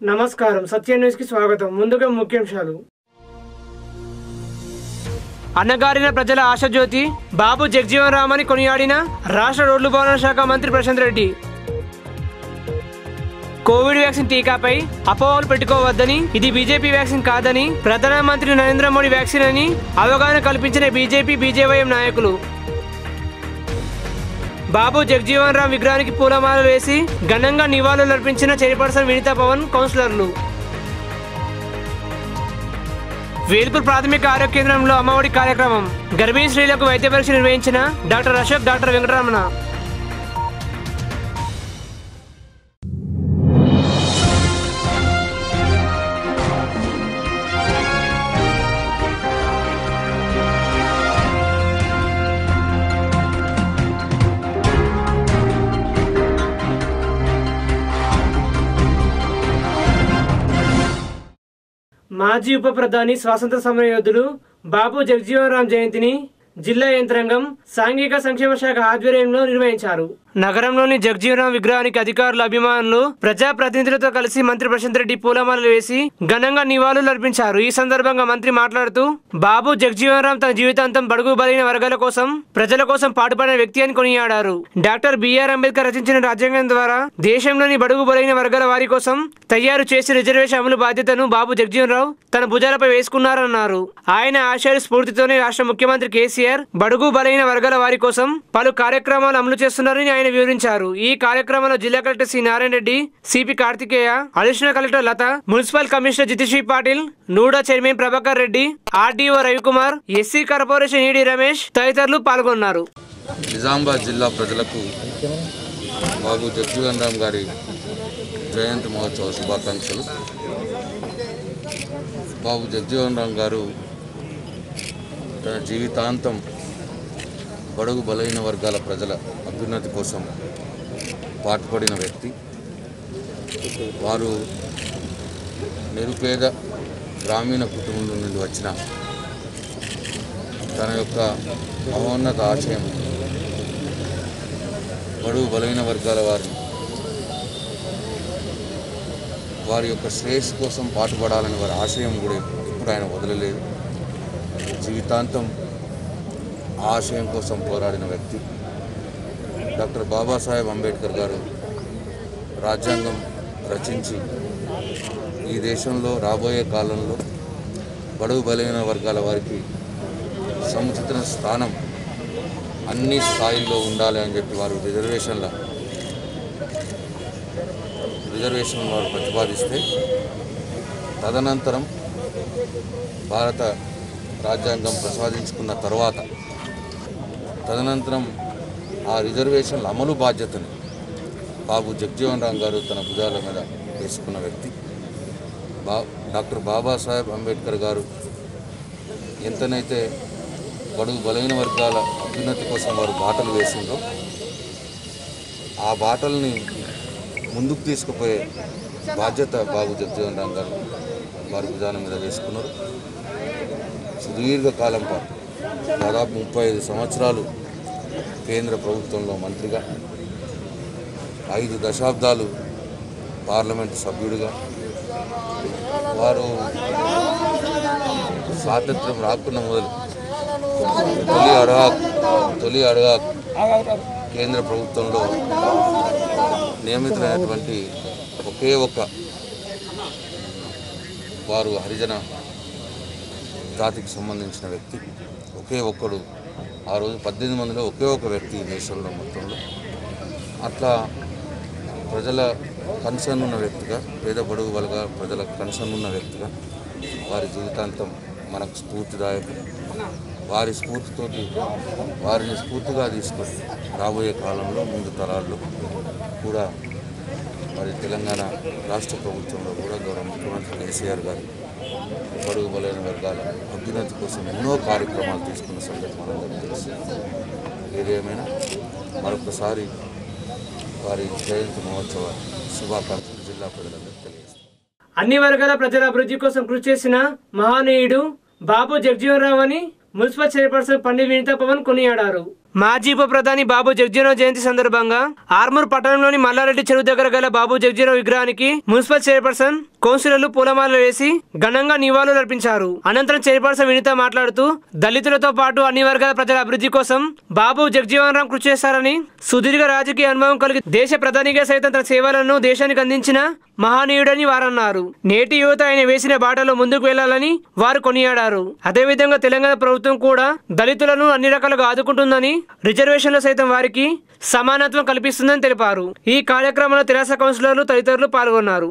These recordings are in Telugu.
నమస్కారం సత్య న్యూస్ కి స్వాగతం ముందుగా ముఖ్యాంశాలు అన్నగారిన ప్రజల ఆశజ్యోతి బాబు జగ్జీవన్ రామని కొనియాడిన రాష్ట్ర రోడ్లు భవన శాఖ మంత్రి ప్రశాంత్ రెడ్డి కోవిడ్ వ్యాక్సిన్ టీకాపై అపోహలు పెట్టుకోవద్దని ఇది బీజేపీ వ్యాక్సిన్ కాదని ప్రధానమంత్రి నరేంద్ర మోడీ వ్యాక్సిన్ అని అవగాహన కల్పించిన బీజేపీ బీజేవైఎం నాయకులు బాబు జగ్జీవన్ రామ్ విగ్రహానికి పూలమాలలు వేసి ఘనంగా నివాళులు అర్పించిన చైర్పర్సన్ వినీతా పవన్ కౌన్సిలర్లు వేల్పూర్ ప్రాథమిక ఆరోగ్య కేంద్రంలో అమ్మఒడి కార్యక్రమం గర్భిణీ స్త్రీలకు వైద్య పరీక్ష నిర్వహించిన డాక్టర్ అశోక్ డాక్టర్ వెంకటరమణ మాజీ ఉప ప్రధాని స్వాతంత్ర సమర యోధులు బాబు జగజీవన్ రామ్ జయంతిని జిల్లా యంత్రాంగం సాంఘిక సంక్షేమ శాఖ ఆధ్వర్యంలో నిర్వహించారు నగరంలోని జగజీవన్ విగ్రహానికి అధికారుల అభిమానులు ప్రజాప్రతినిధులతో కలిసి మంత్రి ప్రశాంత్ రెడ్డి పూలమాలలు వేసి ఘనంగా నివాళులు అర్పించారు ఈ సందర్భంగా మంత్రి మాట్లాడుతూ బాబు జగజీవన్ రామ్ తన జీవితాంతం బడుగు బలైన వర్గాల కోసం ప్రజల కోసం పాటుపడిన వ్యక్తి అని కొనియాడారు డాక్టర్ బిఆర్ అంబేద్కర్ రచించిన రాజ్యాంగం ద్వారా దేశంలోని బడుగు బలైన వర్గాల వారి కోసం తయారు చేసి రిజర్వేషన్ అమలు బాధ్యతను బాబు జగజీవన్ రావు తన భుజాలపై వేసుకున్నారన్నారు ఆయన ఆశయాల స్ఫూర్తితోనే రాష్ట్ర ముఖ్యమంత్రి కేసీఆర్ బడుగు బలైన వర్గాల వారి కోసం పలు కార్యక్రమాలు అమలు చేస్తున్నారని ఆయన వివరించారు ఈ కార్యక్రమంలో జిల్లా collector C Narayana Reddy CP Karthikeya additional collector Latha municipal commissioner Jithishri Patil NUDA chairman Prabhakar Reddy RDO Ravikumar SC corporation ED Ramesh తదితరులు పాల్గొన్నారు నిజామాబాద్ జిల్లా ప్రజలకు బాబు జగ్జీవన్ రామ్ గారి జయంతి మహోత్సవ శుభాకాంక్షలు బాబు జగ్జీవన్ రామ్ గారు తన జీవితాంతం బడుగు బలైన వర్గాల ప్రజల అభ్యున్నతి కోసం పాటుపడిన వ్యక్తి వారు నిరుపేద గ్రామీణ కుటుంబం నుండి వచ్చిన తన యొక్క మహోన్నత ఆశయం బడుగు బలైన వర్గాల వారిని వారి యొక్క శ్రేయస్సు కోసం పాటుపడాలని వారి ఆశయం కూడా ఎప్పుడు ఆయన వదలలేదు జీవితాంతం ఆ ఆశయం కోసం పోరాడిన వ్యక్తి డాక్టర్ బాబాసాహెబ్ అంబేద్కర్ గారు రాజ్యాంగం రచించి ఈ దేశంలో రాబోయే కాలంలో బడుగు బలైన వర్గాల వారికి సముచిత స్థానం అన్ని స్థాయిల్లో ఉండాలి అని చెప్పి వారు రిజర్వేషన్ల రిజర్వేషన్ వారు ప్రతిపాదిస్తే తదనంతరం భారత రాజ్యాంగం ప్రసాదించుకున్న తర్వాత తదనంతరం ఆ రిజర్వేషన్ల అమలు బాధ్యతని బాబు జగ్జీవన్ రామ్ గారు తన భుజాల మీద వేసుకున్న వ్యక్తి బా డాక్టర్ బాబాసాహెబ్ అంబేద్కర్ గారు ఎంతనైతే బడుగు బలైన వర్గాల అభ్యున్నతి కోసం వారు బాటలు వేసిండ్రో ఆ బాటల్ని ముందుకు తీసుకుపోయే బాధ్యత బాబు జగజీవన్ రామ్ గారు వారి విధానం మీద వేసుకున్నారు సుదీర్ఘ కాలం పాటు దాదాపు ముప్పై ఐదు సంవత్సరాలు కేంద్ర ప్రభుత్వంలో మంత్రిగా ఐదు దశాబ్దాలు పార్లమెంటు సభ్యుడిగా వారు స్వాతంత్రం రాకున్న మొదలు తొలి అడగా తొలి అడగా కేంద్ర ప్రభుత్వంలో నియమితులైనటువంటి ఒకే ఒక్క వారు హరిజన జాతికి సంబంధించిన వ్యక్తి ఒకే ఒక్కడు ఆ రోజు పద్దెనిమిది మందిలో ఒకే ఒక వ్యక్తి ఈ దేశంలో మొత్తంలో అట్లా ప్రజల కన్సర్న్ ఉన్న వ్యక్తిగా పేద బడుగు బలగా ప్రజల కన్సర్న్ ఉన్న వ్యక్తిగా వారి జీవితాంతం మనకు స్ఫూర్తిదాయకం వారి స్ఫూర్తితోటి వారిని స్ఫూర్తిగా తీసుకొని రాబోయే కాలంలో ముందు తరాల్లో కూడా మరి తెలంగాణ రాష్ట్ర ప్రభుత్వంలో కూడా గౌరవ ముఖ్యమంత్రి కేసీఆర్ గారు బడుగు బలైన వర్గాల అభ్యున్నతి కోసం ఎన్నో కార్యక్రమాలు తీసుకున్న సంగతి మనందరికీ తెలుసు ఏదేమైనా మరొకసారి వారి జయంతి మహోత్సవ శుభాకాంక్షలు జిల్లా ప్రజలందరికీ తెలియజేస్తాను అన్ని వర్గాల ప్రజల అభివృద్ధి కోసం కృషి చేసిన మహానీయుడు బాబు జగజీవన్ రావు అని మున్సిపల్ చైర్పర్సన్ పండిత్ వినీతా పవన్ కొనియాడారు మాజీ ఉప ప్రధాని బాబు జగ్జీరావు జయంతి సందర్భంగా ఆర్మూర్ పట్టణంలోని మల్లారెడ్డి చెరువు దగ్గర గల బాబు జగ్జీరావు విగ్రహానికి మున్సిపల్ చైర్పర్సన్ కౌన్సిలర్లు పూలమాలలు వేసి ఘనంగా నివాళులు అర్పించారు అనంతరం చైర్పర్సన్ వినిత మాట్లాడుతూ దళితులతో పాటు అన్ని వర్గాల ప్రజల అభివృద్ధి కోసం బాబు జగ్జీవన్ రామ్ కృషి చేశారని సుదీర్ఘ రాజకీయ అనుభవం కలిగి దేశ ప్రధానిగా సైతం తన సేవలను దేశానికి అందించిన మహనీయుడని వారన్నారు నేటి యువత ఆయన వేసిన బాటలో ముందుకు వెళ్లాలని వారు కొనియాడారు అదేవిధంగా తెలంగాణ ప్రభుత్వం కూడా దళితులను అన్ని రకాలుగా ఆదుకుంటుందని రిజర్వేషన్లో సైతం వారికి సమానత్వం కల్పిస్తుందని తెలిపారు ఈ కార్యక్రమంలో తెరాస కౌన్సిలర్లు తదితరులు పాల్గొన్నారు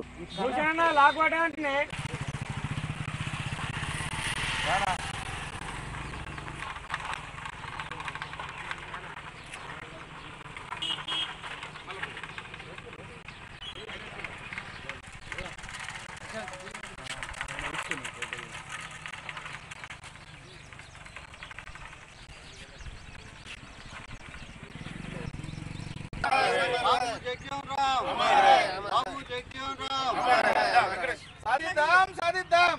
సాధిద్దాం సాధిద్దాం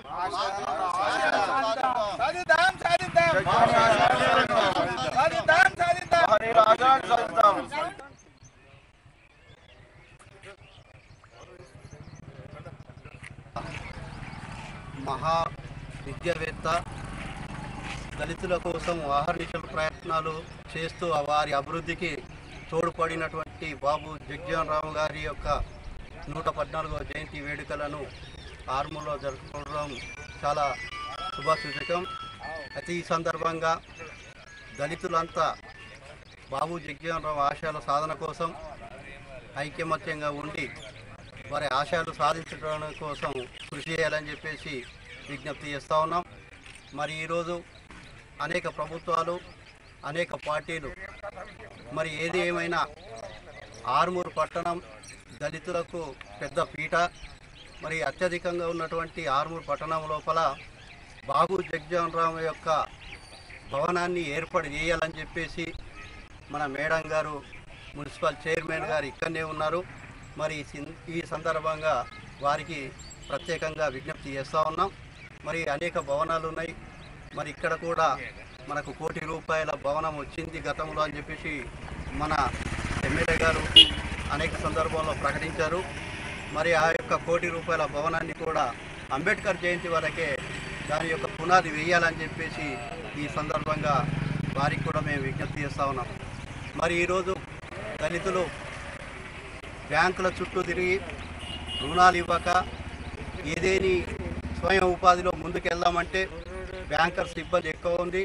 సాధిద్దాం సాధిద్దాం సాధిద్దాం సాధిద్దాం మహా విద్యావేత్త దళితుల కోసం ఆహర్నిశల ప్రయత్నాలు చేస్తూ వారి అభివృద్ధికి తోడ్పడినటువంటి బాబు జగ్జీవన్ రామ్ గారి యొక్క నూట పద్నాలుగవ జయంతి వేడుకలను ఆర్మూలో జరుపుకోవడం చాలా శుభసూచకం అయితే ఈ సందర్భంగా దళితులంతా బాబు జగ్జీవన్ రామ్ ఆశయాల సాధన కోసం ఐకమత్యంగా ఉండి వారి ఆశయాలు సాధించడం కోసం కృషి చేయాలని చెప్పేసి విజ్ఞప్తి చేస్తూ ఉన్నాం మరి ఈరోజు అనేక ప్రభుత్వాలు అనేక పార్టీలు మరి ఏది ఏమైనా ఆర్మూరు పట్టణం దళితులకు పెద్ద పీట మరి అత్యధికంగా ఉన్నటువంటి ఆర్మూరు పట్టణం లోపల బాబు జగ్జీవన్ రామ్ యొక్క భవనాన్ని ఏర్పాటు చేయాలని చెప్పేసి మన మేడం గారు మున్సిపల్ చైర్మన్ గారు ఇక్కడనే ఉన్నారు మరి ఈ సిన్- ఈ సందర్భంగా వారికి ప్రత్యేకంగా విజ్ఞప్తి చేస్తూ ఉన్నాం మరి అనేక భవనాలు ఉన్నాయి మరి ఇక్కడ కూడా మనకు కోటి రూపాయల భవనం వచ్చింది గతంలో అని చెప్పేసి మన ఎమ్మెల్యే గారు అనేక సందర్భాల్లో ప్రకటించారు మరి ఆ యొక్క కోటి రూపాయల భవనాన్ని కూడా అంబేద్కర్ జయంతి వరకే దాని యొక్క పునాది వేయాలని చెప్పేసి ఈ సందర్భంగా వారికి కూడా మేము విజ్ఞప్తి చేస్తూ ఉన్నాం మరి ఈరోజు దళితులు బ్యాంకుల చుట్టూ తిరిగి రుణాలు ఇవ్వక ఏదేని స్వయం ఉపాధిలో ముందుకెళ్దామంటే బ్యాంకర్స్ ఇబ్బంది ఎక్కువ ఉంది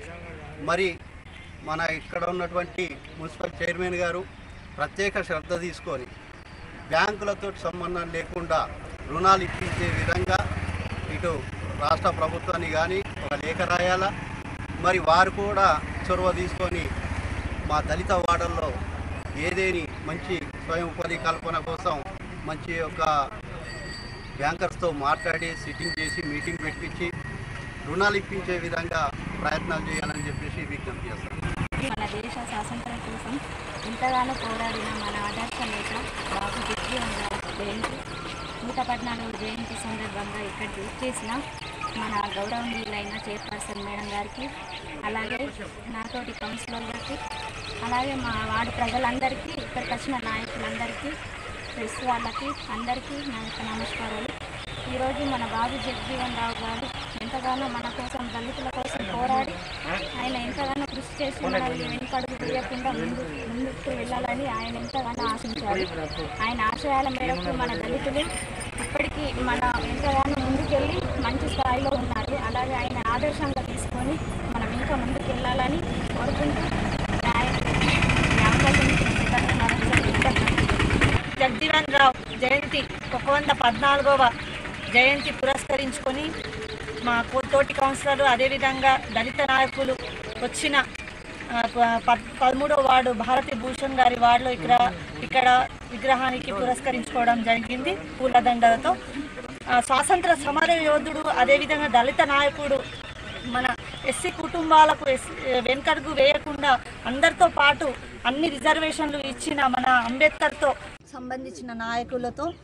మరి మన ఇక్కడ ఉన్నటువంటి మున్సిపల్ చైర్మన్ గారు ప్రత్యేక శ్రద్ధ తీసుకొని బ్యాంకులతో సంబంధం లేకుండా రుణాలు ఇప్పించే విధంగా ఇటు రాష్ట్ర ప్రభుత్వాన్ని కానీ ఒక లేఖ రాయాలా మరి వారు కూడా చొరవ తీసుకొని మా దళిత వాడల్లో ఏదేని మంచి స్వయం ఉపాధి కల్పన కోసం మంచి యొక్క బ్యాంకర్స్తో మాట్లాడి సిట్టింగ్ చేసి మీటింగ్ పెట్టించి రుణాలు ఇప్పించే విధంగా ప్రయత్నాలు చేయాలని చెప్పేసి విజ్ఞప్తి చేస్తాను మన దేశ స్వాతంత్రం కోసం ఎంతగానో పోరాడిన మన ఆదర్శ నేత బాబు జగ్జీవన్ రావు జయంతి నూట పద్నాలుగు జయంతి సందర్భంగా ఇక్కడ చేసిన మన గౌరవనీయులైన చైర్పర్సన్ మేడం గారికి అలాగే నాతోటి కౌన్సిలర్లకి అలాగే మా వార్డు ప్రజలందరికీ ఇక్కడికి వచ్చిన నాయకులందరికీ ప్రెస్ వాళ్ళకి అందరికీ నా యొక్క నమస్కారాలు ఈరోజు మన బాబు జగజీవన్ రావు గారు ఎంతగానో మన కోసం దళితుల కోసం పోరాడి ఆయన ఎంతగానో కృషి చేసి మనల్ని వెనుకడుగు తీయకుండా ముందు ముందుకు వెళ్ళాలని ఆయన ఎంతగానో ఆశించారు ఆయన ఆశయాల మేరకు మన దళితులు ఇప్పటికీ మన ఎంతగానో ముందుకెళ్ళి మంచి స్థాయిలో ఉన్నారు అలాగే ఆయన ఆదర్శంగా తీసుకొని మనం ఇంకా ముందుకు వెళ్ళాలని కోరుకుంటూ ఆయన ఈ అవకాశం ఇచ్చినందుకు మరొకసారి కృతజ్ఞతలు. జగజీవన్ రావు జయంతి ఒక వంద పద్నాలుగవ జయంతి పురస్కరించుకొని మా కో- తోటి కౌన్సిలర్ అదేవిధంగా దళిత నాయకులు వచ్చిన ఆ, ప- పద్- పదమూడవ వార్డు భారతి భూషణ్ గారి వార్డులో ఇక్కడ ఇక్కడ విగ్రహానికి పురస్కరించుకోవడం జరిగింది పూలదండలతో ఆ, స్వాతంత్ర సమర యోధుడు అదేవిధంగా దళిత నాయకుడు మన ఎస్సీ కుటుంబాలకు ఎస్ వెనుకడుగు వేయకుండా అందరితో పాటు అన్ని రిజర్వేషన్లు ఇచ్చిన మన అంబేద్కర్తో సంబంధించిన నాయకులతో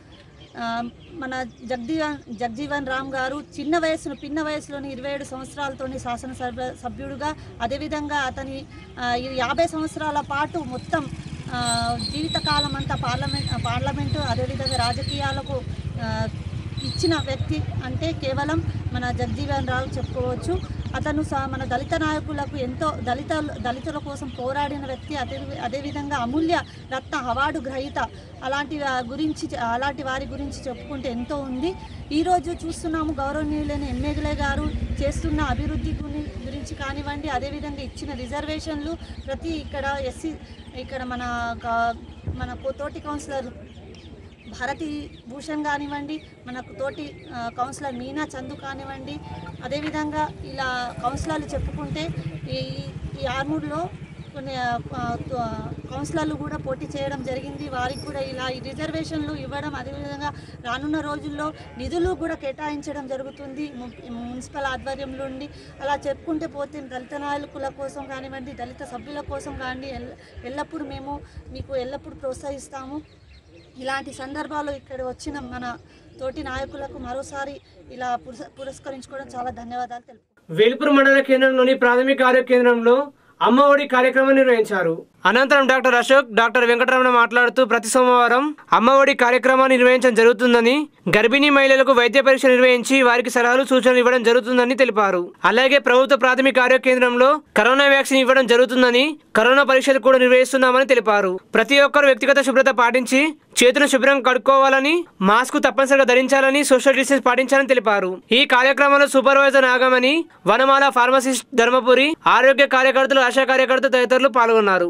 ఆ, మన జగజీవన్ జగజీవన్ రామ్ గారు చిన్న వయసును పిన్న వయసులోని ఇరవై ఏడు సంవత్సరాలతోని శాసనసభ సభ్యుడుగా అదేవిధంగా అతని ఆ, ఈ యాభై సంవత్సరాల పాటు మొత్తం ఆ, జీవితకాలం అంతా పార్లమెంట్ పార్లమెంటు అదేవిధంగా రాజకీయాలకు ఆ, ఇచ్చిన వ్యక్తి అంటే కేవలం మన జగజీవన్ రావు చెప్పుకోవచ్చు అతను స- మన దళిత నాయకులకు ఎంతో దళిత దళితుల కోసం పోరాడిన వ్యక్తి అదే అదేవిధంగా అమూల్య రత్న అవార్డు గ్రహీత అలాంటి వా- గురించి అలాంటి వారి గురించి చెప్పుకుంటే ఎంతో ఉంది ఈరోజు చూస్తున్నాము గౌరవనీయులైన ఎమ్మెల్యే గారు చేస్తున్న అభివృద్ధి గురి- గురించి కానివ్వండి అదేవిధంగా ఇచ్చిన రిజర్వేషన్లు ప్రతి ఇక్కడ ఎస్సీ ఇక్కడ మన గా- మన కో- తోటి కౌన్సిలర్ భారతి భూషణ్ కానివ్వండి మనకు తోటి ఆ, కౌన్సిలర్ మీనా చందు కానివ్వండి అదేవిధంగా ఇలా కౌన్సిలర్లు చెప్పుకుంటే ఈ ఈ ఆర్మూర్లో కొన్ని ఆ, ఆ, కౌన్సిలర్లు కూడా పోటీ చేయడం జరిగింది వారికి కూడా ఇలా ఈ రిజర్వేషన్లు ఇవ్వడం అదేవిధంగా రానున్న రోజుల్లో నిధులు కూడా కేటాయించడం జరుగుతుంది ము- మున్సిపల్ ఆధ్వర్యంలో ఉండి అలా చెప్పుకుంటే పోతే దళిత నాయకుల కోసం కానివ్వండి దళిత సభ్యుల కోసం కానివ్వండి ఎల్ల- ఎల్లప్పుడూ మేము మీకు ఎల్లప్పుడూ ప్రోత్సహిస్తాము ఇలాంటి సందర్భాలు ఇక్కడ వచ్చిన మన తోటి నాయకులకు మరోసారి ఇలా పురస్ పురస్కరించుకోవడం చాలా ధన్యవాదాలు తెలుపు వేల్పూర్ మండల కేంద్రంలోని ప్రాథమిక ఆరోగ్య కేంద్రంలో అమ్మ ఒడి కార్యక్రమం నిర్వహించారు అనంతరం డాక్టర్ అశోక్ డాక్టర్ వెంకటరమణ మాట్లాడుతూ ప్రతి సోమవారం అమ్మ ఒడి కార్యక్రమాన్ని నిర్వహించడం జరుగుతుందని గర్భిణీ మహిళలకు వైద్య పరీక్ష నిర్వహించి వారికి సలహాలు సూచనలు ఇవ్వడం జరుగుతుందని తెలిపారు అలాగే ప్రభుత్వ ప్రాథమిక ఆరోగ్య కేంద్రంలో కరోనా వ్యాక్సిన్ ఇవ్వడం జరుగుతుందని కరోనా పరీక్షలు కూడా నిర్వహిస్తున్నామని తెలిపారు ప్రతి ఒక్కరు వ్యక్తిగత శుభ్రత పాటించి చేతులు శుభ్రం కడుక్కోవాలని మాస్క్ తప్పనిసరిగా ధరించాలని సోషల్ డిస్టెన్స్ పాటించాలని తెలిపారు ఈ కార్యక్రమంలో సూపర్వైజర్ నాగమణి వనమాల ఫార్మసిస్ట్ ధర్మపురి ఆరోగ్య కార్యకర్తలు ఆశా కార్యకర్తలు తదితరులు పాల్గొన్నారు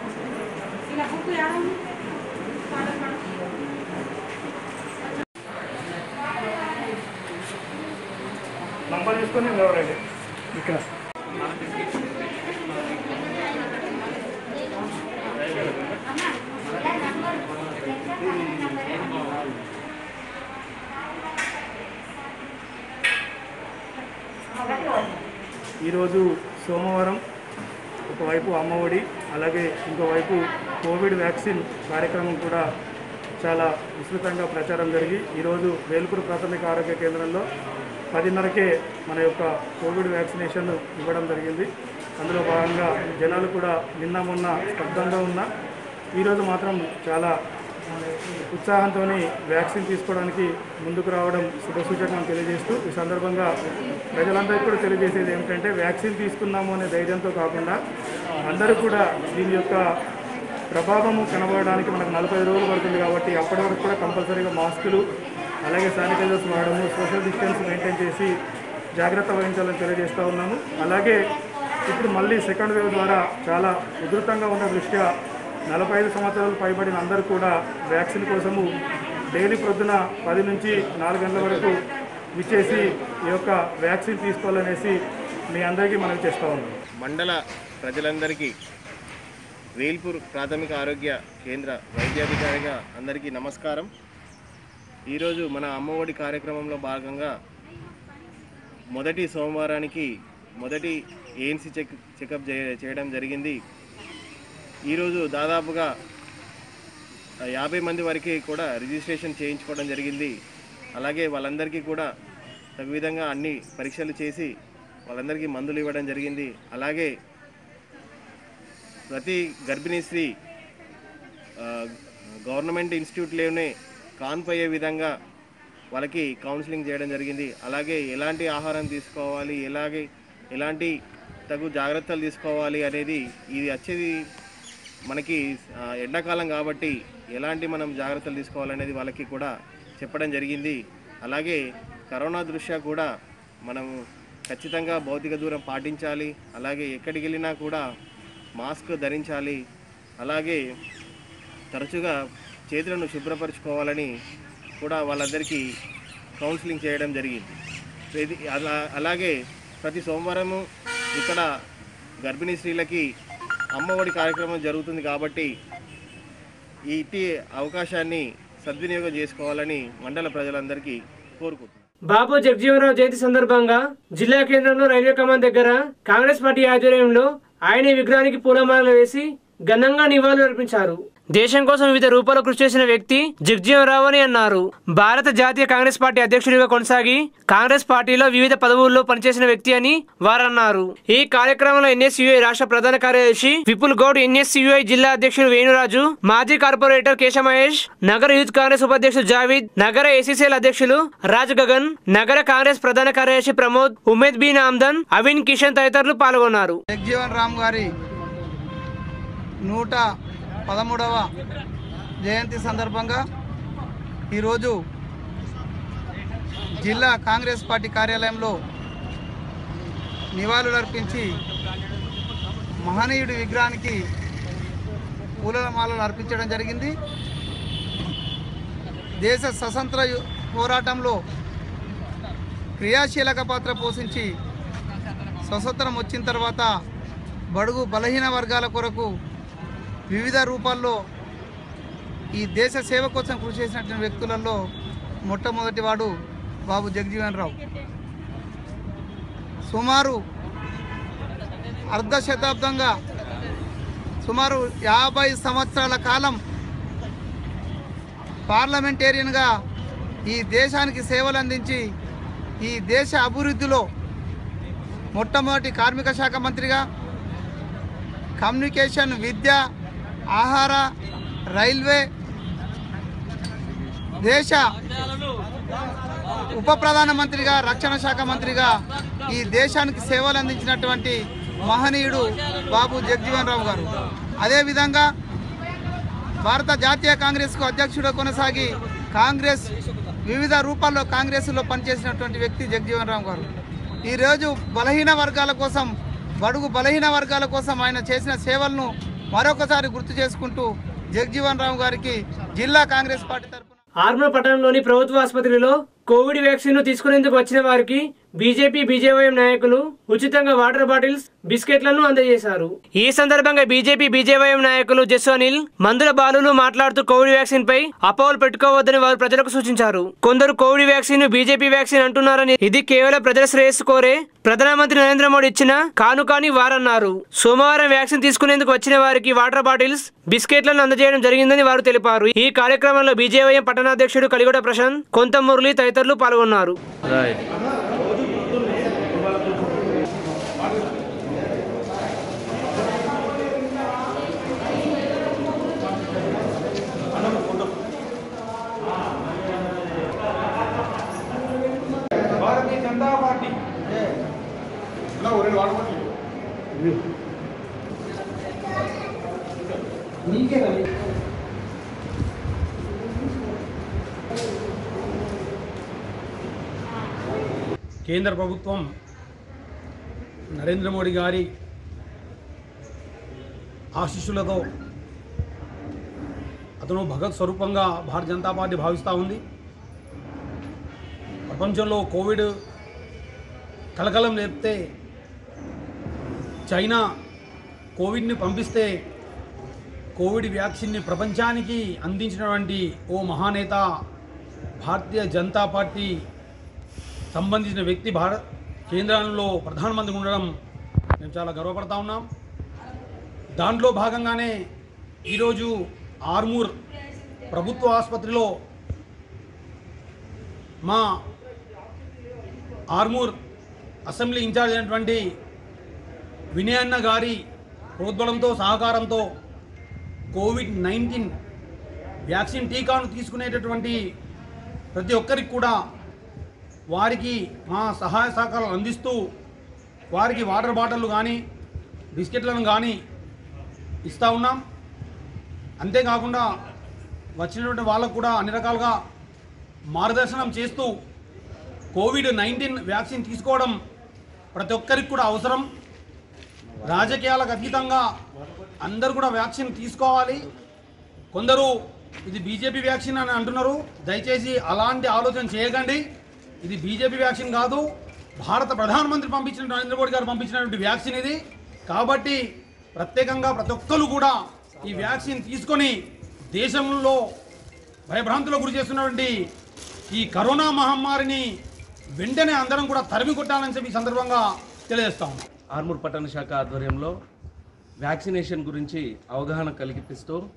ఈరోజు సోమవారం ఒకవైపు అమ్మఒడి అలాగే ఇంకోవైపు కోవిడ్ వ్యాక్సిన్ కార్యక్రమం కూడా చాలా విస్తృతంగా ప్రచారం జరిగి ఈరోజు వేల్పూర్ ప్రాథమిక ఆరోగ్య కేంద్రంలో పదిన్నరకే మన యొక్క కోవిడ్ వ్యాక్సినేషన్ ఇవ్వడం జరిగింది అందులో భాగంగా జనాలు కూడా నిన్న మొన్న స్తబ్దంగా ఉన్న ఈరోజు మాత్రం చాలా ఉత్సాహంతో వ్యాక్సిన్ తీసుకోవడానికి ముందుకు రావడం శుభసూచకం తెలియజేస్తూ ఈ సందర్భంగా ప్రజలందరికీ కూడా తెలియజేసేది ఏమిటంటే వ్యాక్సిన్ తీసుకున్నాము అనే ధైర్యంతో కాకుండా అందరూ కూడా దీని యొక్క ప్రభావము కనబడడానికి మనకు నలభై రోజులు పడుతుంది కాబట్టి అప్పటి వరకు కూడా కంపల్సరీగా మాస్కులు అలాగే శానిటైజర్స్ వాడము సోషల్ డిస్టెన్స్ మెయింటైన్ చేసి జాగ్రత్త వహించాలని తెలియజేస్తూ ఉన్నాము అలాగే ఇప్పుడు మళ్ళీ సెకండ్ వేవ్ ద్వారా చాలా ఉధృతంగా ఉన్న దృష్ట్యా నలభై ఐదు సంవత్సరాలు పైబడిన అందరూ కూడా వ్యాక్సిన్ కోసము డైలీ ప్రొద్దున పది నుంచి నాలుగు గంటల వరకు విచ్చేసి ఈ యొక్క వ్యాక్సిన్ తీసుకోవాలనేసి మీ అందరికీ మనం చేస్తూ ఉన్నాం మండల ప్రజలందరికీ వేల్పూర్ ప్రాథమిక ఆరోగ్య కేంద్ర వైద్యాధికారిగా అందరికీ నమస్కారం ఈరోజు మన అమ్మఒడి కార్యక్రమంలో భాగంగా మొదటి సోమవారానికి మొదటి ఏఎన్సీ చెక్ చెకప్ చే- చేయడం జరిగింది ఈరోజు దాదాపుగా ఆ, యాభై మంది వరకు కూడా రిజిస్ట్రేషన్ చేయించుకోవడం జరిగింది అలాగే వాళ్ళందరికీ కూడా తగు విధంగా అన్ని పరీక్షలు చేసి వాళ్ళందరికీ మందులు ఇవ్వడం జరిగింది అలాగే ప్రతి గర్భిణీ స్త్రీ ఆ, గవర్నమెంట్ ఇన్స్టిట్యూట్లోనే కాన్పోయే విధంగా వాళ్ళకి కౌన్సిలింగ్ చేయడం జరిగింది అలాగే ఎలాంటి ఆహారం తీసుకోవాలి ఎలాగే ఎలాంటి తగు జాగ్రత్తలు తీసుకోవాలి అనేది ఇది వచ్చేది మనకి ఆ, ఎండాకాలం కాబట్టి ఎలాంటి మనం జాగ్రత్తలు తీసుకోవాలనేది వాళ్ళకి కూడా చెప్పడం జరిగింది అలాగే కరోనా దృష్ట్యా కూడా మనం ఖచ్చితంగా భౌతిక దూరం పాటించాలి అలాగే ఎక్కడికి వెళ్ళినా కూడా మాస్క్ ధరించాలి అలాగే తరచుగా చేతులను శుభ్రపరచుకోవాలని కూడా వాళ్ళందరికీ కౌన్సిలింగ్ చేయడం జరిగింది ఇది అలా అలాగే ప్రతి సోమవారము ఇక్కడ గర్భిణీ స్త్రీలకి అమ్మఒడి కార్యక్రమం జరుగుతుంది కాబట్టి ఈ ఇట్టి అవకాశాన్ని సద్వినియోగం చేసుకోవాలని మండల ప్రజలందరికీ కోరుకుంటున్నాను బాబు జగజీవనరావు జయంతి సందర్భంగా జిల్లా కేంద్రంలో రైల్వే కమాండ్ దగ్గర కాంగ్రెస్ పార్టీ ఆధ్వర్యంలో ఆయన విగ్రహానికి పూలమాలలు వేసి ఘనంగా నివాళులు అర్పించారు దేశం కోసం వివిధ రూపాల్లో కృషి చేసిన వ్యక్తి జగ్జీవనరావు అని అన్నారు భారత జాతీయ కాంగ్రెస్ పార్టీ అధ్యక్షుడిగా కొనసాగి కాంగ్రెస్ పార్టీలో వివిధ పదవుల్లో పనిచేసిన వ్యక్తి అని వారన్నారు ఈ కార్యక్రమంలో ఎన్ఎస్యుఐ రాష్ట్ర ప్రధాన కార్యదర్శి విపుల్ గౌడ్ ఎన్ఎస్యుఐ జిల్లా అధ్యక్షుడు వేణురాజు మాజీ కార్పొరేటర్ కేశమహేష్ నగర యూత్ కాంగ్రెస్ ఉపాధ్యక్షుడు జావీద్ నగర ఏసీసీఎల్ అధ్యక్షులు రాజ్ గగన్ నగర కాంగ్రెస్ ప్రధాన కార్యదర్శి ప్రమోద్ ఉమేద్ బిన్ ఆమ్దన్ అవిన్ కిషన్ తదితరులు పాల్గొన్నారు జగ్జీవన్ రామ్ గారి నూట పదమూడవ జయంతి సందర్భంగా ఈరోజు జిల్లా కాంగ్రెస్ పార్టీ కార్యాలయంలో నివాళులర్పించి మహనీయుడి విగ్రహానికి పూలమాలలు అర్పించడం జరిగింది దేశ స్వతంత్ర యు- పోరాటంలో క్రియాశీలక పాత్ర పోషించి స్వతంత్రం వచ్చిన తర్వాత బడుగు బలహీన వర్గాల కొరకు వివిధ రూపాల్లో ఈ దేశ సేవ కోసం కృషి చేసినటువంటి వ్యక్తులలో మొట్టమొదటి వాడు బాబు జగజీవన్ రావు సుమారు అర్ధ శతాబ్దంగా సుమారు యాభై సంవత్సరాల కాలం పార్లమెంటేరియన్గా ఈ దేశానికి సేవలు అందించి ఈ దేశ అభివృద్ధిలో మొట్టమొదటి కార్మిక శాఖ మంత్రిగా కమ్యూనికేషన్ విద్య ఆహార రైల్వే దేశ ఉప ప్రధానమంత్రిగా రక్షణ శాఖ మంత్రిగా ఈ దేశానికి సేవలు అందించినటువంటి మహనీయుడు బాబు జగజీవన్ రావు గారు అదేవిధంగా భారత జాతీయ కాంగ్రెస్కు అధ్యక్షుడు కొనసాగి కాంగ్రెస్ వివిధ రూపాల్లో కాంగ్రెస్లో పనిచేసినటువంటి వ్యక్తి జగజీవన్ రావు గారు ఈరోజు బలహీన వర్గాల కోసం బడుగు బలహీన వర్గాల కోసం ఆయన చేసిన సేవలను మరొకసారి గుర్తు చేసుకుంటూ జగజీవన్ రావు గారికి జిల్లా కాంగ్రెస్ పార్టీ తరఫున ఆర్మూర్ పట్టణంలోని ప్రభుత్వ ఆసుపత్రిలో కోవిడ్ వ్యాక్సిన్ ను తీసుకునేందుకు వచ్చిన వారికి బీజేపీ బీజేవైఎం నాయకులు ఉచితంగా వాటర్ బాటిల్స్ బిస్కెట్లను అందజేశారు ఈ సందర్భంగా బీజేపీ బీజేవైఎం నాయకులు జస్సు అనిల్ మందుల బాలులు మాట్లాడుతూ కోవిడ్ వ్యాక్సిన్ పై అపోహలు పెట్టుకోవద్దని వారు ప్రజలకు సూచించారు కొందరు కోవిడ్ వ్యాక్సిన్ ను బీజేపీ వ్యాక్సిన్ అంటున్నారని ఇది కేవలం ప్రజల శ్రేయస్సు కోరే ప్రధానమంత్రి నరేంద్ర మోడీ ఇచ్చిన కానుకాని వారన్నారు సోమవారం వ్యాక్సిన్ తీసుకునేందుకు వచ్చిన వారికి వాటర్ బాటిల్స్ బిస్కెట్లను అందజేయడం జరిగిందని వారు తెలిపారు ఈ కార్యక్రమంలో బీజేవైఎం పట్టణాధ్యక్షుడు కలిగొడ ప్రశాంత్ కొంత మురళి తదితరులు పాల్గొన్నారు భారతీయ జనతా పార్టీ కేంద్ర ప్రభుత్వం నరేంద్ర మోడీ గారి ఆశీస్సులతో అతను భగత్ స్వరూపంగా భారతీయ జనతా పార్టీ భావిస్తూ ఉంది ప్రపంచంలో కోవిడ్ కలకలం లేపితే చైనా కోవిడ్ని పంపిస్తే కోవిడ్ వ్యాక్సిన్ని ప్రపంచానికి అందించినటువంటి ఓ మహానేత భారతీయ జనతా పార్టీ సంబంధించిన వ్యక్తి భారత్ కేంద్రంలో ప్రధానమంత్రి ఉండడం మేము చాలా గర్వపడతా ఉన్నాం దాంట్లో భాగంగానే ఈరోజు ఆర్మూర్ ప్రభుత్వ ఆసుపత్రిలో మా ఆర్మూర్ అసెంబ్లీ ఇన్ఛార్జ్ అయినటువంటి వినయన్న గారి ప్రోద్బలంతో సహకారంతో కోవిడ్ నైన్టీన్ వ్యాక్సిన్ టీకాను తీసుకునేటటువంటి ప్రతి ఒక్కరికి కూడా వారికి మా సహాయ సహకారాలు అందిస్తూ వారికి వాటర్ బాటిళ్ళు కానీ బిస్కెట్లను కానీ ఇస్తూ ఉన్నాం అంతేకాకుండా వచ్చినటువంటి వాళ్ళకు కూడా అన్ని రకాలుగా మార్గదర్శనం చేస్తూ కోవిడ్ నైన్టీన్ వ్యాక్సిన్ తీసుకోవడం ప్రతి ఒక్కరికి కూడా అవసరం రాజకీయాలకు అతీతంగా అందరూ కూడా వ్యాక్సిన్ తీసుకోవాలి కొందరు ఇది బీజేపీ వ్యాక్సిన్ అని అంటున్నారు దయచేసి అలాంటి ఆలోచన చేయకండి ఇది బీజేపీ వ్యాక్సిన్ కాదు భారత ప్రధానమంత్రి పంపించిన నరేంద్ర మోడీ గారు పంపించినటువంటి వ్యాక్సిన్ ఇది కాబట్టి ప్రత్యేకంగా ప్రతి ఒక్కరు కూడా ఈ వ్యాక్సిన్ తీసుకొని దేశంలో భయభ్రాంతులకు గురి చేస్తున్నటువంటి ఈ కరోనా మహమ్మారిని వెంటనే అందరం కూడా తరిమి కొట్టాలని చెప్పి ఈ సందర్భంగా తెలియజేస్తాం ఆర్మూర్ పట్టణ శాఖ ఆధ్వర్యంలో వ్యాక్సినేషన్ గురించి అవగాహన కల్పిస్తూ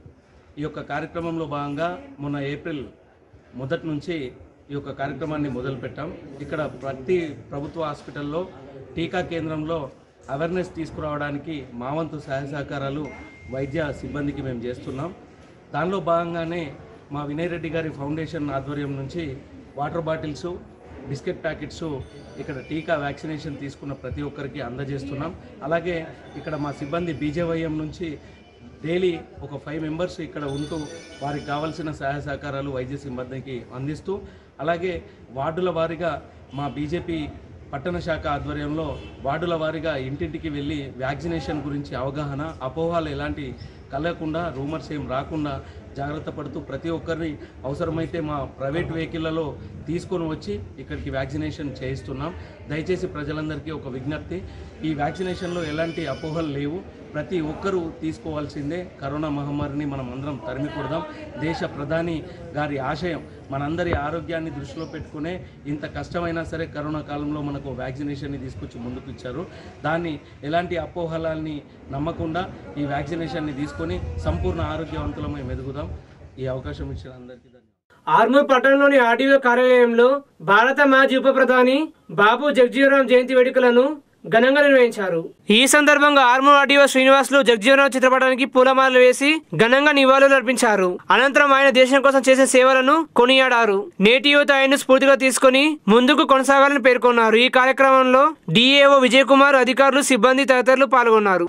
ఈ యొక్క కార్యక్రమంలో భాగంగా మొన్న ఏప్రిల్ మొదటి నుంచి ఈ యొక్క కార్యక్రమాన్ని మొదలుపెట్టాం ఇక్కడ ప్రతి ప్రభుత్వ హాస్పిటల్లో టీకా కేంద్రంలో అవేర్నెస్ తీసుకురావడానికి మా వంతు సహాయ సహకారాలు వైద్య సిబ్బందికి మేము చేస్తున్నాం దానిలో భాగంగానే మా వినయ్ రెడ్డి గారి ఫౌండేషన్ ఆధ్వర్యం నుంచి వాటర్ బాటిల్స్ బిస్కెట్ ప్యాకెట్స్ ఇక్కడ టీకా వ్యాక్సినేషన్ తీసుకున్న ప్రతి ఒక్కరికి అందజేస్తున్నాం అలాగే ఇక్కడ మా సిబ్బంది బీజేవైఎం నుంచి డైలీ ఒక ఫైవ్ మెంబర్స్ ఇక్కడ ఉంటూ వారికి కావాల్సిన సహాయ సహకారాలు వైద్య సిబ్బందికి అందిస్తూ అలాగే వార్డుల వారీగా మా బీజేపీ పట్టణ శాఖ ఆధ్వర్యంలో వార్డుల వారీగా ఇంటింటికి వెళ్ళి వ్యాక్సినేషన్ గురించి అవగాహన అపోహలు ఎలాంటి కలగకుండా రూమర్స్ ఏం రాకుండా జాగ్రత్త పడుతూ ప్రతి ఒక్కరిని అవసరమైతే మా ప్రైవేట్ వెహికల్లలో తీసుకొని వచ్చి ఇక్కడికి వ్యాక్సినేషన్ చేయిస్తున్నాం దయచేసి ప్రజలందరికీ ఒక విజ్ఞప్తి ఈ వ్యాక్సినేషన్లో ఎలాంటి అపోహలు లేవు ప్రతి ఒక్కరూ తీసుకోవాల్సిందే కరోనా మహమ్మారిని మనం అందరం తరిమి కొడదాం దేశ ప్రధాని గారి ఆశయం మనందరి ఆరోగ్యాన్ని దృష్టిలో పెట్టుకునే ఇంత కష్టమైనా సరే కరోనా కాలంలో మనకు వ్యాక్సినేషన్ని తీసుకొచ్చి ముందుకు ఇచ్చారు దాన్ని ఎలాంటి అపోహలాల్ని నమ్మకుండా ఈ వ్యాక్సినేషన్ని తీసుకొని సంపూర్ణ ఆరోగ్యవంతులమై మెదుగుదాం ఈ అవకాశం ఇచ్చిన అందరికీ ధన్యవాదాలు ఆర్మూర్ పట్టణంలోని ఆర్డీఓ కార్యాలయంలో భారత మాజీ ఉప ప్రధాని బాబు జగజీవనరాం జయంతి వేడుకలను ఘనంగా నిర్వహించారు ఈ సందర్భంగా ఆర్మూర్ ఆర్డీఓ శ్రీనివాసులు జగజీవనరాం చిత్రపటానికి పూలమాలలు వేసి ఘనంగా నివాళులు అర్పించారు అనంతరం ఆయన దేశం కోసం చేసిన సేవలను కొనియాడారు నేటి యువత ఆయన్ను స్ఫూర్తిగా తీసుకుని ముందుకు కొనసాగాలని పేర్కొన్నారు ఈ కార్యక్రమంలో డిఏఓ విజయ్ కుమార్ అధికారులు సిబ్బంది తదితరులు పాల్గొన్నారు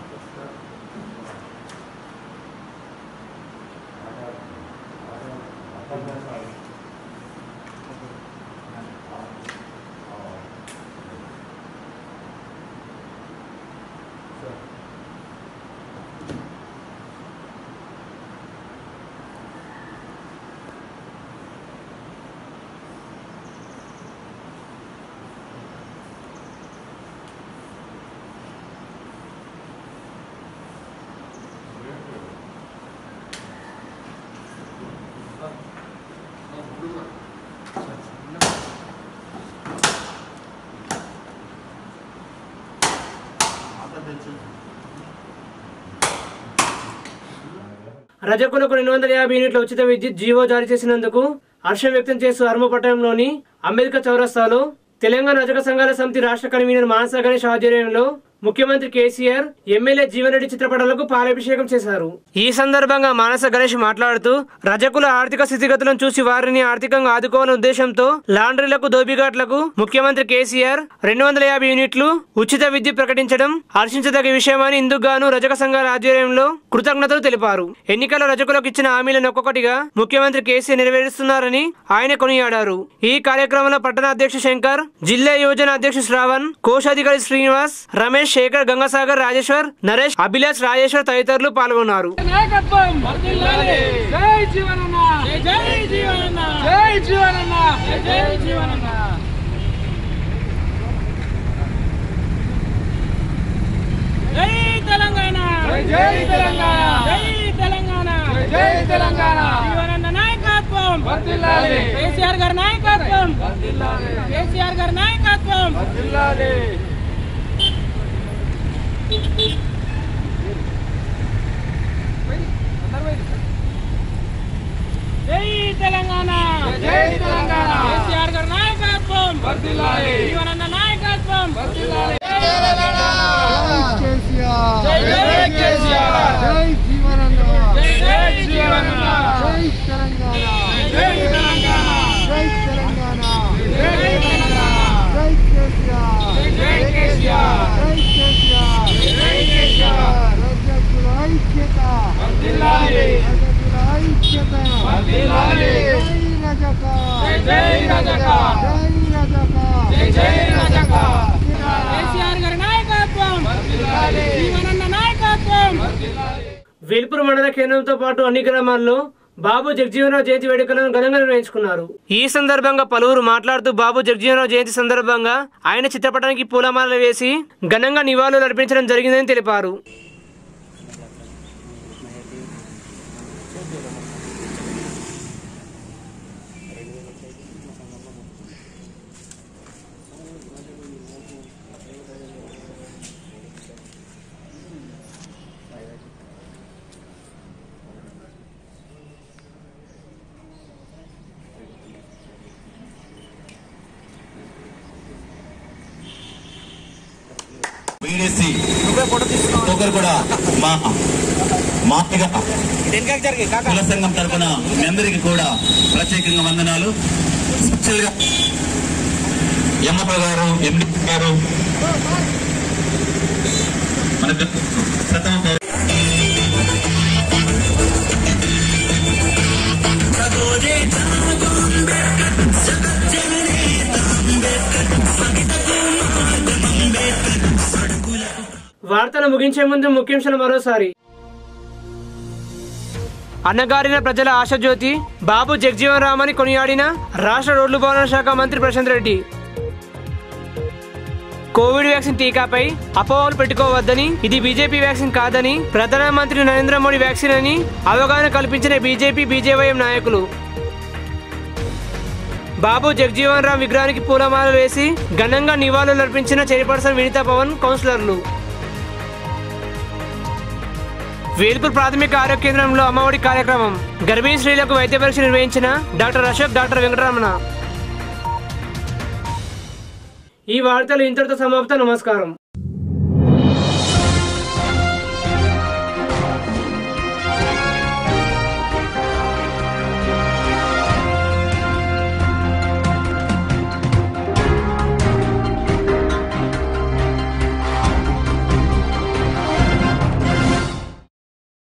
రజకులకు రెండు వందల యాభై యూనిట్ల ఉచిత విద్యుత్ జీవో జారీ చేసినందుకు హర్షం వ్యక్తం చేస్తూ అరుమ పట్టణంలోని అంబేద్కర్ చౌరస్తాలో తెలంగాణ రజక సంఘాల సమితి రాష్ట్ర కన్వీనర్ మానస గణేష్ ఆధ్వర్యంలో ముఖ్యమంత్రి కేసీఆర్ ఎమ్మెల్యే జీవన్ రెడ్డి చిత్రపటాలకు పాలాభిషేకం చేశారు ఈ సందర్భంగా మానస గణేష్ మాట్లాడుతూ రజకుల ఆర్థిక స్థితిగతులను చూసి వారిని ఆర్థికంగా ఆదుకోవాలనే ఉద్దేశంతో లాండ్రీలకు దోబిఘాట్లకు ముఖ్యమంత్రి కేసీఆర్ రెండు వందల యాభై యూనిట్లు ఉచిత విద్యుత్ ప్రకటించడం హర్షించదగ్గ విషయమని ఇందుకుగాను రజక సంఘాల ఆధ్వర్యంలో కృతజ్ఞతలు తెలిపారు ఎన్నికల రజకులకు ఇచ్చిన హామీలను ఒక్కొక్కటిగా ముఖ్యమంత్రి కేసీఆర్ నెరవేరుస్తున్నారని ఆయన కొనియాడారు ఈ కార్యక్రమంలో పట్టణ అధ్యక్షుడు శంకర్ జిల్లా యోజన అధ్యక్షుడు శ్రావణ్ కోశాధికారి శ్రీనివాస్ రమేష్ శేఖర్ గంగాసాగర్ రాజేశ్వర్ నరేష్ అభిలాష్ రాజేశ్వర్ తదితరులు పాల్గొన్నారు నాయకత్వం జై జీవనన్న జై జీవనన్న జై జీవనన్న జై జీవనన్న జై తెలంగాణ జై తెలంగాణ జై తెలంగాణ జై తెలంగాణ జీవనన్న నాయకత్వం వర్ధిల్లాలి కేసీఆర్ గారి నాయకత్వం వర్ధిల్లాలి కేసీఆర్ గారి నాయకత్వం వర్ధిల్లాలి జై తెలంగాణ జై తెలంగాణ కేసీఆర్ గారి నాయకత్వం వర్ధిల్లాలి జీవనన్న నాయకత్వం వర్ధిల్లాలి జై జై కేసీఆర్ జై జీవనన్న జై జై జీవనన్న జై తెలంగాణ జై తెలంగాణ జై తెలంగాణ జై తెలంగాణ జై కేసీఆర్ జై కేసీఆర్ జై కేసీఆర్ జై కేసీఆర్ రజకుల ఐక్యత వర్ధిల్లాలి రజకుల ఐక్యత వర్ధిల్లాలి జై రజక జై రజక జై రజక జై జై రజక కేసీఆర్ గారి నాయకత్వం వర్ధిల్లాలి జీవనన్న నాయకత్వం వేల్పూర్ మండల కేంద్రంతో పాటు అన్ని గ్రామాల్లో బాబు జగజీవనరావు జయంతి వేడుకలను ఘనంగా నిర్వహించుకున్నారు ఈ సందర్భంగా పలువురు మాట్లాడుతూ బాబు జగజీవనరావు జయంతి సందర్భంగా ఆయన చిత్రపటానికి పూలమాలలు వేసి ఘనంగా నివాళులు అర్పించడం జరిగిందని తెలిపారు ఎంగేసి ఒకరు కూడా మా మాతిగా కుల సంఘం తరఫున మీ అందరికీ కూడా ప్రత్యేకంగా వందనాలు స్పెషల్ గా ఎమ్మప్ప గారు ఎండి గారు మనకు ప్రథమ పౌర- వార్తలు ముగించే ముందు ముఖ్యాంశాలు మరోసారి అన్నగారిన ప్రజల ఆశజ్యోతి బాబు జగజీవన్ రామ్ అని కొనియాడిన రాష్ట్ర రోడ్లు భవన శాఖ మంత్రి ప్రశాంత్ రెడ్డి కోవిడ్ వ్యాక్సిన్ టీకాపై అపోహలు పెట్టుకోవద్దని ఇది బీజేపీ వ్యాక్సిన్ కాదని ప్రధానమంత్రి నరేంద్ర మోడీ వ్యాక్సిన్ అని అవగాహన కల్పించిన బీజేపీ బీజేవైఎం నాయకులు బాబు జగజీవన్ రామ్ విగ్రహానికి పూలమాల వేసి ఘనంగా నివాళులర్పించిన చైర్పర్సన్ వినీతా పవన్ కౌన్సిలర్లు వేల్పూర్ ప్రాథమిక ఆరోగ్య కేంద్రంలో అమ్మఒడి కార్యక్రమం గర్భిణీ స్త్రీలకు వైద్య పరీక్ష నిర్వహించిన డాక్టర్ అశోక్ డాక్టర్ వెంకటరమణ ఈ వార్తలు ఇంతటితో సమాప్తం నమస్కారం